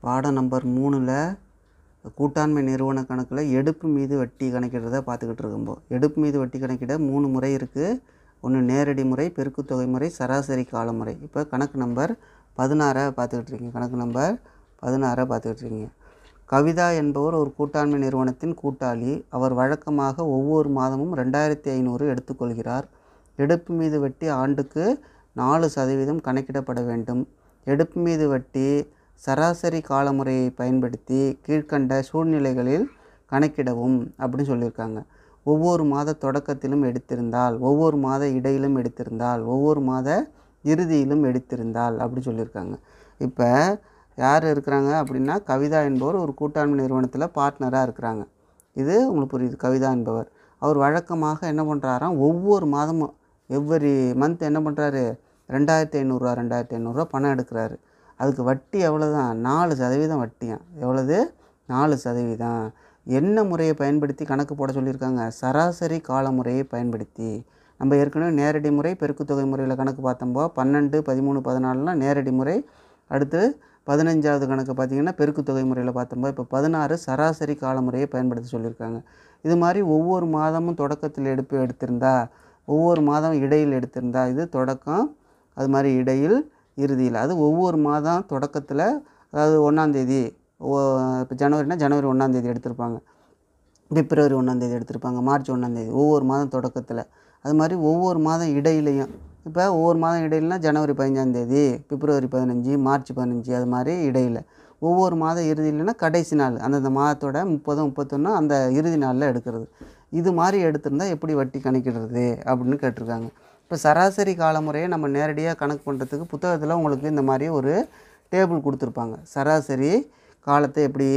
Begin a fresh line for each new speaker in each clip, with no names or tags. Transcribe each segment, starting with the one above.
பாடம் நம்பர் மூணில் கூட்டாண்மை நிறுவன கணக்கில் எடுப்பு மீது வட்டி கணக்கிடுறத பார்த்துக்கிட்டு இருக்கோம்போ எடுப்பு மீது வட்டி கணக்கிட மூணு முறை இருக்குது ஒன்று நேரடி முறை பெருக்குத்தொகை முறை சராசரி கால முறை இப்போ கணக்கு நம்பர் பதினாறை பார்த்துக்கிட்டு இருக்கீங்க கணக்கு நம்பர் பதினாறை பார்த்துக்கிட்டு இருக்கீங்க கவிதா என்பவர் ஒரு கூட்டாண்மை நிறுவனத்தின் கூட்டாளி அவர் வழக்கமாக ஒவ்வொரு மாதமும் ரெண்டாயிரத்தி ஐநூறு எடுத்துக்கொள்கிறார் எடுப்பு மீது வட்டி ஆண்டுக்கு நாலு சதவீதம் கணக்கிடப்பட வேண்டும் எடுப்பு மீது வட்டி சராசரி காலமுறையை பயன்படுத்தி கீழ்க்கண்ட சூழ்நிலைகளில் கணக்கிடவும் அப்படின்னு சொல்லியிருக்காங்க ஒவ்வொரு மாத தொடக்கத்திலும் எடுத்திருந்தால் ஒவ்வொரு மாத இடையிலும் எடுத்திருந்தால் ஒவ்வொரு மாத இறுதியிலும் எடுத்திருந்தால் அப்படி சொல்லியிருக்காங்க இப்போ யார் இருக்கிறாங்க அப்படின்னா கவிதா என்பவர் ஒரு கூட்டாண்மை நிறுவனத்தில் பார்ட்னராக இருக்கிறாங்க இது உங்களுக்கு புரியுது கவிதா என்பவர் அவர் வழக்கமாக என்ன பண்ணுறாராம் ஒவ்வொரு மாதமும் எவ்வரி மந்த் என்ன பண்ணுறாரு ரெண்டாயிரத்தி ஐநூறுரூவா ரெண்டாயிரத்தி ஐநூறுரூவா பணம் எடுக்கிறாரு அதுக்கு வட்டி எவ்வளோ தான் நாலு சதவீதம் வட்டியாம் எவ்வளவு நாலு சதவீதம் என்ன முறையை பயன்படுத்தி கணக்கு போட சொல்லியிருக்காங்க சராசரி கால முறையை பயன்படுத்தி நம்ம ஏற்கனவே நேரடி முறை பெருக்குத்தொகை முறையில் கணக்கு பார்த்தோம்போ பன்னெண்டு பதிமூணு பதினாலுலாம் நேரடி முறை அடுத்து பதினஞ்சாவது கணக்கு பார்த்திங்கன்னா பெருக்குத்தொகை முறையில் பார்த்தோம்போ இப்போ பதினாறு சராசரி கால முறையை பயன்படுத்த சொல்லியிருக்காங்க இது மாதிரி ஒவ்வொரு மாதமும் தொடக்கத்தில் எடுப்பு எடுத்திருந்தா ஒவ்வொரு மாதம் இடையில் எடுத்திருந்தா இது தொடக்கம் அது மாதிரி இடையில் இறுதியில் அது ஒவ்வொரு மாதம் தொடக்கத்தில் அதாவது ஒன்றாந்தேதி இப்போ ஜனவரினா ஜனவரி ஒன்றாந்தேதி எடுத்திருப்பாங்க பிப்ரவரி ஒன்றாந்தேதி எடுத்திருப்பாங்க மார்ச் ஒன்றாந்தேதி ஒவ்வொரு மாதம் தொடக்கத்தில் அது மாதிரி ஒவ்வொரு மாதம் இடையிலையும் இப்போ ஒவ்வொரு மாதம் இடையிலனா ஜனவரி பதினஞ்சாந்தேதி பிப்ரவரி பதினஞ்சு மார்ச் பதினஞ்சு அது மாதிரி இடையில் ஒவ்வொரு மாதம் இறுதியிலனா கடைசி நாள் அந்தந்த மாதத்தோட முப்பது முப்பத்தொன்று அந்த இறுதி நாளில் எடுக்கிறது இது மாதிரி எடுத்திருந்தால் எப்படி வட்டி கணக்கிடுறது அப்படின்னு கேட்டிருக்காங்க இப்போ சராசரி கால முறையை நம்ம நேரடியாக கணக்கு பண்ணுறதுக்கு புத்தகத்தில் உங்களுக்கு இந்த மாதிரி ஒரு டேபிள் கொடுத்துருப்பாங்க சராசரி காலத்தை எப்படி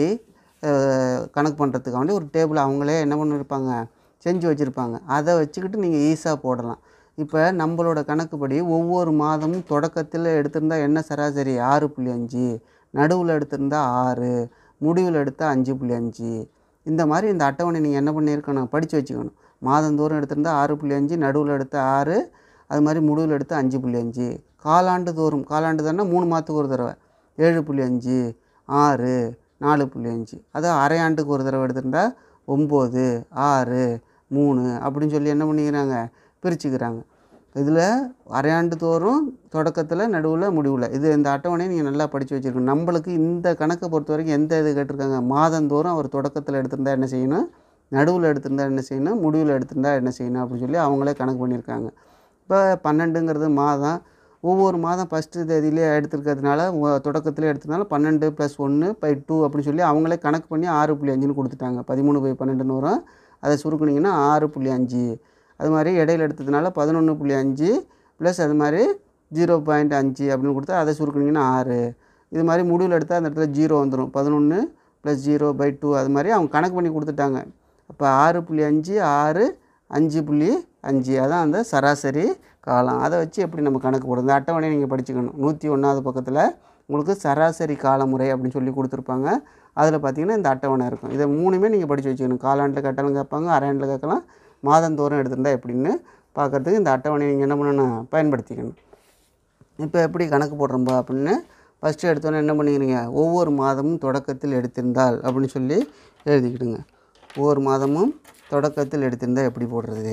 கணக்கு பண்ணுறதுக்காண்டி ஒரு டேபிள் அவங்களே என்ன பண்ணியிருப்பாங்க செஞ்சு வச்சுருப்பாங்க அதை வச்சுக்கிட்டு நீங்கள் ஈஸியாக போடலாம் இப்போ நம்மளோட கணக்குப்படி ஒவ்வொரு மாதமும் தொடக்கத்தில் எடுத்திருந்தா என்ன சராசரி ஆறு புள்ளி அஞ்சு நடுவில் எடுத்திருந்தா ஆறு முடிவில் எடுத்தால் அஞ்சு புள்ளி அஞ்சு இந்த மாதிரி இந்த அட்டவணை நீங்கள் என்ன பண்ணியிருக்கணும் படித்து வச்சுக்கணும் மாதந்தோறும் எடுத்திருந்தா ஆறு புள்ளி அஞ்சு நடுவில் எடுத்த ஆறு அது மாதிரி முடிவில் எடுத்த அஞ்சு புள்ளி அஞ்சு காலாண்டு தோறும் காலாண்டு தானே மூணு மாதத்துக்கு ஒரு தடவை ஏழு புள்ளி அஞ்சு ஆறு நாலு புள்ளி அஞ்சு அது அரையாண்டுக்கு ஒரு தடவை எடுத்திருந்தா ஒம்பது ஆறு மூணு அப்படின்னு சொல்லி என்ன பண்ணிக்கிறாங்க பிரிச்சுக்கிறாங்க இதில் அரையாண்டு தோறும் தொடக்கத்தில் நடுவில் முடிவில் இது இந்த அட்டவணையை நீங்கள் நல்லா படித்து வச்சுருக்கணும் நம்மளுக்கு இந்த கணக்கை பொறுத்த வரைக்கும் எந்த இது கேட்டிருக்காங்க மாதந்தோறும் அவர் தொடக்கத்தில் எடுத்திருந்தா என்ன செய்யணும் நடுவில் எடுத்திருந்தா என்ன செய்யணும் முடிவில் எடுத்திருந்தா என்ன செய்யணும் அப்படின்னு சொல்லி அவங்களே கணக்கு பண்ணியிருக்காங்க இப்போ பன்னெண்டுங்கிறது மாதம் ஒவ்வொரு மாதம் ஃபஸ்ட்டு தேதியிலே எடுத்துருக்கிறதுனால தொடக்கத்தில் எடுத்ததுனால பன்னெண்டு ப்ளஸ் ஒன்று பை டூ அப்படின்னு சொல்லி அவங்களே கணக்கு பண்ணி ஆறு புள்ளி அஞ்சுன்னு கொடுத்துட்டாங்க பதிமூணு பை பன்னெண்டுன்னு வரும் அதை சுருக்குனிங்கன்னா ஆறு புள்ளி அஞ்சு அது மாதிரி இடையில எடுத்ததுனால பதினொன்று புள்ளி அஞ்சு ப்ளஸ் அது மாதிரி ஜீரோ பாயிண்ட் அஞ்சு அப்படின்னு கொடுத்தா அதை சுருக்குனிங்கன்னா ஆறு இது மாதிரி முடிவில் எடுத்தால் அந்த இடத்துல ஜீரோ வந்துடும் பதினொன்று ப்ளஸ் ஜீரோ பை டூ அது மாதிரி அவங்க கணக்கு பண்ணி கொடுத்துட்டாங்க அப்போ ஆறு புள்ளி அஞ்சு ஆறு அஞ்சு புள்ளி அஞ்சு அதான் அந்த சராசரி காலம் அதை வச்சு எப்படி நம்ம கணக்கு போடுறது இந்த அட்டவணையை நீங்கள் படிச்சுக்கணும் நூற்றி ஒன்றாவது பக்கத்தில் உங்களுக்கு சராசரி காலமுறை அப்படின்னு சொல்லி கொடுத்துருப்பாங்க அதில் பார்த்தீங்கன்னா இந்த அட்டவணை இருக்கும் இதை மூணுமே நீங்கள் படித்து வச்சுக்கணும் காலாண்டில் கேட்டாலும் கேட்பாங்க அரையாண்டில் கேட்கலாம் மாதந்தோறும் எடுத்திருந்தா எப்படின்னு பார்க்குறதுக்கு இந்த அட்டவணையை நீங்கள் என்ன பண்ணணும் பயன்படுத்திக்கணும் இப்போ எப்படி கணக்கு போடுறோம்பா அப்படின்னு ஃபஸ்ட்டு எடுத்தோன்னே என்ன பண்ணிக்கிறீங்க ஒவ்வொரு மாதமும் தொடக்கத்தில் எடுத்திருந்தால் அப்படின்னு சொல்லி எழுதிக்கிடுங்க ஒவ்வொரு மாதமும் தொடக்கத்தில் எடுத்திருந்தால் எப்படி போடுறது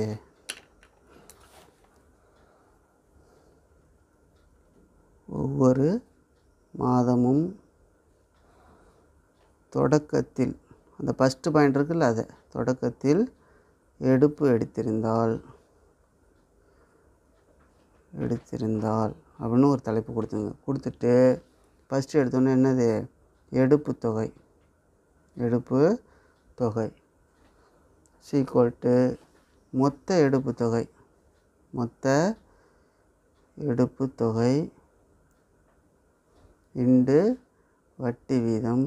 ஒவ்வொரு மாதமும் தொடக்கத்தில் அந்த ஃபஸ்ட்டு பாயிண்ட் இருக்குல்ல அது தொடக்கத்தில் எடுப்பு எடுத்திருந்தால் எடுத்திருந்தால் அப்படின்னு ஒரு தலைப்பு கொடுத்துங்க கொடுத்துட்டு ஃபஸ்ட்டு எடுத்தோன்னே என்னது எடுப்பு தொகை எடுப்பு தொகை சீக்வல் டு மொத்த எடுப்பு தொகை மொத்த எடுப்பு தொகை இண்டு வட்டி வீதம்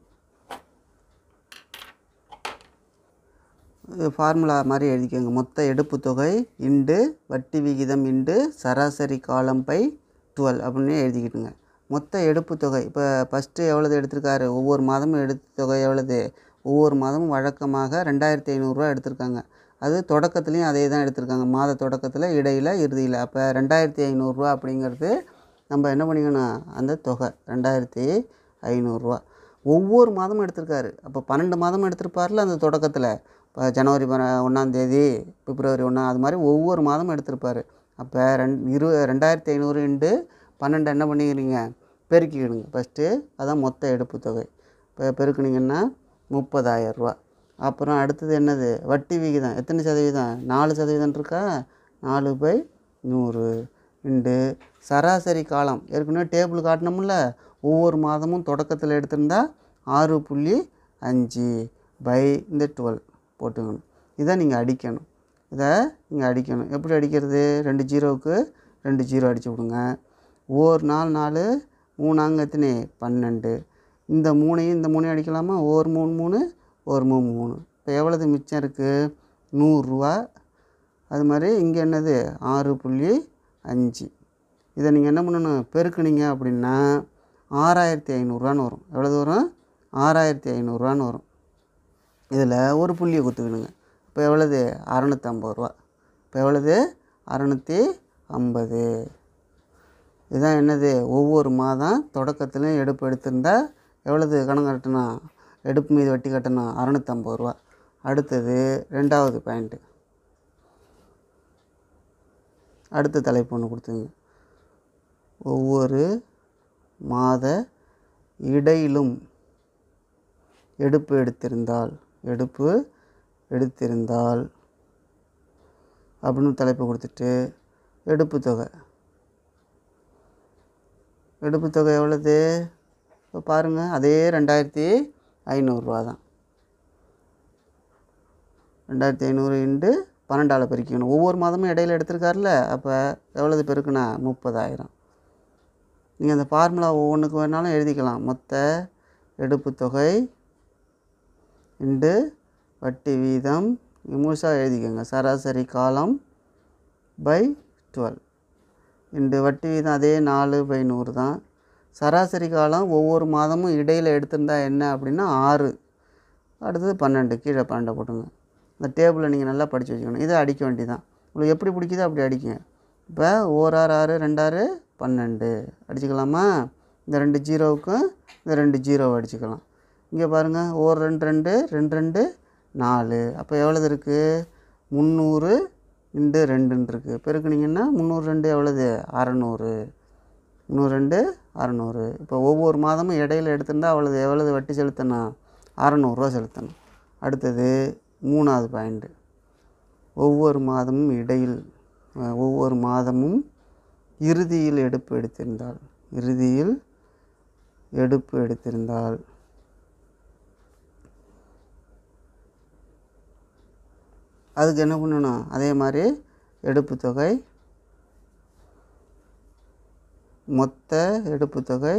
ஃபார்முலா மாதிரி எழுதிக்கோங்க மொத்த எடுப்பு தொகை இண்டு வட்டி விகிதம் இண்டு சராசரி காலம் பை டுவெல் அப்படின்னு எழுதிக்கிட்டுங்க மொத்த எடுப்பு தொகை இப்போ ஃபஸ்ட்டு எவ்வளோது எடுத்திருக்காரு ஒவ்வொரு மாதமும் எடுத்த தொகை எவ்வளோது ஒவ்வொரு மாதமும் வழக்கமாக ரெண்டாயிரத்தி ஐநூறுரூவா எடுத்திருக்காங்க அது தொடக்கத்துலேயும் அதே தான் எடுத்திருக்காங்க மாத தொடக்கத்தில் இடையில் இறுதியில் அப்போ ரெண்டாயிரத்தி ஐநூறுரூவா அப்படிங்கிறது நம்ம என்ன பண்ணிக்கணும் அந்த தொகை ரெண்டாயிரத்தி ஐநூறுரூவா ஒவ்வொரு மாதமும் எடுத்திருக்காரு அப்போ பன்னெண்டு மாதமும் எடுத்திருப்பார்ல அந்த தொடக்கத்தில் இப்போ ஜனவரி ப ஒன்றாந்தேதி பிப்ரவரி ஒன்றா அது மாதிரி ஒவ்வொரு மாதமும் எடுத்திருப்பார் அப்போ ரெண் இரு ரெண்டாயிரத்தி ஐநூறு இண்டு பன்னெண்டு என்ன பண்ணிக்கிறீங்க பெருக்கிக்கிடுங்க ஃபஸ்ட்டு அதான் மொத்த எடுப்பு தொகை இப்போ பெருக்குனீங்கன்னா முப்பதாயிரரூவா அப்புறம் அடுத்தது என்னது வட்டி விகிதம் எத்தனை சதவீதம் நாலு சதவீதம் இருக்கா நாலு பை நூறு இண்டு சராசரி காலம் ஏற்கனவே டேபிள் காட்டினோம்ல ஒவ்வொரு மாதமும் தொடக்கத்தில் எடுத்திருந்தா ஆறு புள்ளி அஞ்சு பை இந்த டுவெல் போட்டுக்கணும் இதை நீங்கள் அடிக்கணும் இதை நீங்கள் அடிக்கணும் எப்படி அடிக்கிறது ரெண்டு ஜீரோவுக்கு ரெண்டு ஜீரோ அடிச்சு விடுங்க ஓர் நாலு நாலு மூணாங்க எத்தனை பன்னெண்டு இந்த மூணையும் இந்த மூணையும் அடிக்கலாமா ஓர் மூணு மூணு ஒரு மூணு மூணு இப்போ எவ்வளவு மிச்சம் இருக்குது நூறுரூவா அது மாதிரி இங்கே என்னது ஆறு புள்ளி அஞ்சு இதை நீங்கள் என்ன பண்ணணும் பெருக்குனீங்க அப்படின்னா ஆறாயிரத்தி ஐநூறுரூவான்னு வரும் எவ்வளவு வரும் ஆறாயிரத்தி ஐநூறுரூவான்னு வரும் இதில் ஒரு புள்ளியை குத்துக்கணுங்க இப்போ எவ்வளவு அறநூற்றம்பது ரூபா இப்போ எவ்வளவு அறநூற்றி ஐம்பது இதுதான் என்னது ஒவ்வொரு மாதம் தொடக்கத்துலையும் எடுப்பு எடுத்திருந்தா எவ்வளவு கணக்கு கட்டணும் எடுப்பு மீது வட்டி கட்டணும் அறநூற்றம்பது ரூபா அடுத்தது ரெண்டாவது பாயிண்ட்டு அடுத்த தலைப்பு ஒன்று கொடுத்துங்க ஒவ்வொரு மாத இடையிலும் எடுப்பு எடுத்திருந்தால் எடுப்பு எடுத்திருந்தால் அப்படின்னு தலைப்பு கொடுத்துட்டு எடுப்பு தொகை எடுப்பு தொகை எவ்வளவு இப்போ பாருங்கள் அதே ரெண்டாயிரத்தி ஐநூறுரூவா தான் ரெண்டாயிரத்தி ஐநூறு இண்டு பன்னெண்டால் பெருக்கிக்கணும் ஒவ்வொரு மாதமும் இடையில எடுத்திருக்காருல்ல அப்போ எவ்வளவு பெருக்குண்ணா முப்பதாயிரம் நீங்கள் அந்த ஃபார்முலா ஒவ்வொன்றுக்கு வேணாலும் எழுதிக்கலாம் மொத்த எடுப்பு தொகை இண்டு வட்டி வீதம் முழுசாக எழுதிக்கோங்க சராசரி காலம் பை டுவெல் இண்டு வட்டி வீதம் அதே நாலு பை நூறு தான் சராசரி காலம் ஒவ்வொரு மாதமும் இடையில் எடுத்திருந்தா என்ன அப்படின்னா ஆறு அடுத்தது பன்னெண்டு கீழே பன்னெண்டை போட்டுங்க இந்த டேபிளை நீங்கள் நல்லா படித்து வச்சுக்கணும் இதை அடிக்க வேண்டியதான் உங்களுக்கு எப்படி பிடிக்குதோ அப்படி அடிங்க இப்போ ஓர் ஆறு ஆறு ரெண்டாறு பன்னெண்டு அடிச்சுக்கலாமா இந்த ரெண்டு ஜீரோவுக்கும் இந்த ரெண்டு ஜீரோவை அடிச்சுக்கலாம் இங்கே பாருங்கள் ஓர் ரெண்டு ரெண்டு ரெண்டு ரெண்டு நாலு அப்போ எவ்வளவு இருக்குது முந்நூறு இண்டு ரெண்டுன்னு இருக்குது பெருக்குனீங்கன்னா முந்நூறு ரெண்டு எவ்வளவு அறநூறு முந்நூறு ரெண்டு அறநூறு இப்போ ஒவ்வொரு மாதமும் இடையில எடுத்திருந்தா அவ்வளவு எவ்வளவு வட்டி செலுத்தணும் அறநூறுரூவா செலுத்தணும் அடுத்தது மூணாவது பாயிண்ட்டு ஒவ்வொரு மாதமும் இடையில் அஹ், ஒவ்வொரு மாதமும் இறுதியில் எடுப்பு எடுத்திருந்தால் இறுதியில் எடுப்பு எடுத்திருந்தால் அதுக்கு என்ன பண்ணணும் அதே மாதிரி எடுப்பு தொகை மொத்த எடுப்பு தொகை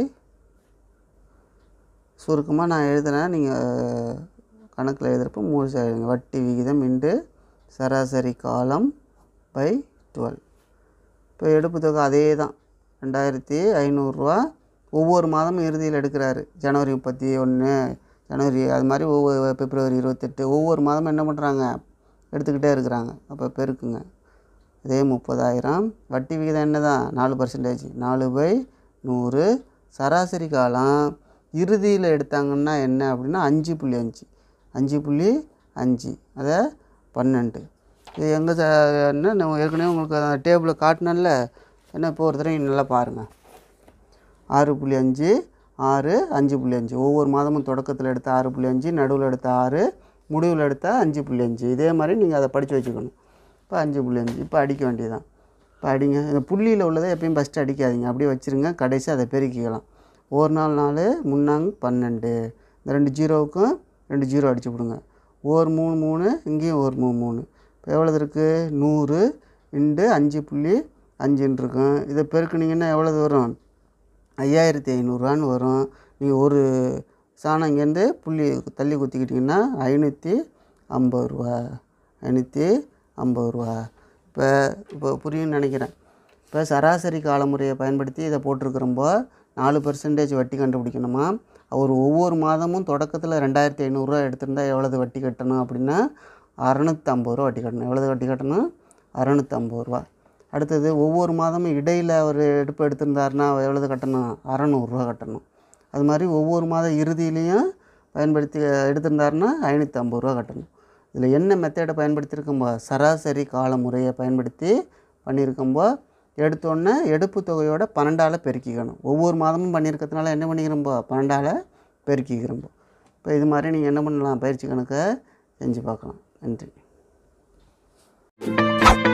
சுருக்கமாக நான் எழுதுனேன் நீங்கள் கணக்கில் எழுதுகிறப்ப முழுசாக எழுதுங்க வட்டி விகிதம் இண்டு சராசரி காலம் பை டுவெல் இப்போ எடுப்பு தொகை அதே தான் ரெண்டாயிரத்தி ஐநூறுரூவா ஒவ்வொரு மாதமும் இறுதியில் எடுக்கிறாரு ஜனவரி முப்பத்தி ஒன்று ஜனவரி அது மாதிரி ஒவ்வொரு பிப்ரவரி இருபத்தெட்டு ஒவ்வொரு மாதமும் என்ன பண்ணுறாங்க எடுத்துக்கிட்டே இருக்கிறாங்க அப்போ பெருக்குங்க இதே முப்பதாயிரம் வட்டி விகிதம் என்ன தான் நாலு பர்சன்டேஜ் நாலு பை நூறு சராசரி காலம் இறுதியில் எடுத்தாங்கன்னா என்ன அப்படின்னா அஞ்சு புள்ளி அஞ்சு அஞ்சு புள்ளி அஞ்சு அதை பன்னெண்டு இது எங்கே ச என்ன நான் ஏற்கனவே உங்களுக்கு அந்த டேபிளை காட்டினேன்ல என்ன இப்போ ஒரு தடவை நல்லா பாருங்கள் ஆறு புள்ளி அஞ்சு ஆறு அஞ்சு புள்ளி அஞ்சு ஒவ்வொரு மாதமும் தொடக்கத்தில் எடுத்த ஆறு புள்ளி அஞ்சு நடுவில் எடுத்த ஆறு முடிவில் எடுத்த அஞ்சு புள்ளி அஞ்சு இதே மாதிரி நீங்கள் அதை படித்து வச்சுக்கணும் இப்போ அஞ்சு புள்ளி அஞ்சு இப்போ அடிக்க வேண்டியதுதான் இப்போ அடிங்க இந்த புள்ளியில் உள்ளதை எப்பயும் ஃபஸ்ட்டு அடிக்காதீங்க அப்படியே வச்சுருங்க கடைசி அதை பெருக்கிக்கலாம் ஒரு நாள் நாலு முன்னாங்க பன்னெண்டு இந்த ரெண்டு ஜீரோவுக்கும் ரெண்டு ஜீரோ அடிச்சு விடுங்க ஒரு மூணு மூணு இங்கேயும் ஒரு மூணு மூணு இப்போ எவ்வளவு இருக்குது நூறு இண்டு அஞ்சு புள்ளி அஞ்சுன்னு இருக்கும் இதை பெருக்குனீங்கன்னா எவ்வளவு வரும் ஐயாயிரத்தி ஐநூறுரூவான்னு வரும் நீங்கள் ஒரு சாணம் இங்கேருந்து புள்ளி தள்ளி குத்திக்கிட்டிங்கன்னா ஐநூற்றி ஐம்பது ரூபா ஐநூற்றி ஐம்பது ரூபா இப்போ இப்போ புரியும்னு நினைக்கிறேன் இப்போ சராசரி காலமுறையை பயன்படுத்தி இதை போட்டிருக்கிறப்போ நாலு பர்சன்டேஜ் வட்டி கண்டுபிடிக்கணுமா அவர் ஒவ்வொரு மாதமும் தொடக்கத்தில் ரெண்டாயிரத்தி ஐநூறுரூவா எடுத்திருந்தா எவ்வளவு வட்டி கட்டணும் அப்படின்னா அறநூற்றம்பது ரூபா வட்டி கட்டணும் எவ்வளவு வட்டி கட்டணும் அறநூற்றம்பது ரூபா அடுத்தது ஒவ்வொரு மாதமும் இடையில் அவர் எடுப்பு எடுத்திருந்தாருன்னா எவ்வளவு கட்டணும் அறநூறுரூவா கட்டணும் அது மாதிரி ஒவ்வொரு மாத இறுதியிலையும் பயன்படுத்தி எடுத்திருந்தாருன்னா ஐநூற்றி ஐம்பது ரூபா கட்டணும் இதில் என்ன மெத்தடை பயன்படுத்தியிருக்கோம்போ சராசரி கால முறையை பயன்படுத்தி பண்ணியிருக்கோம்போ எடுத்தோடனே எடுப்பு தொகையோட பன்னெண்டால் பெருக்கிக்கணும் ஒவ்வொரு மாதமும் பண்ணியிருக்கிறதுனால என்ன பண்ணிக்கிறோம்போ பன்னெண்டால் பெருக்கிக்கிறோம்போ இப்போ இது மாதிரி நீங்கள் என்ன பண்ணலாம் பயிற்சி கணக்கை செஞ்சு பார்க்கலாம் நன்றி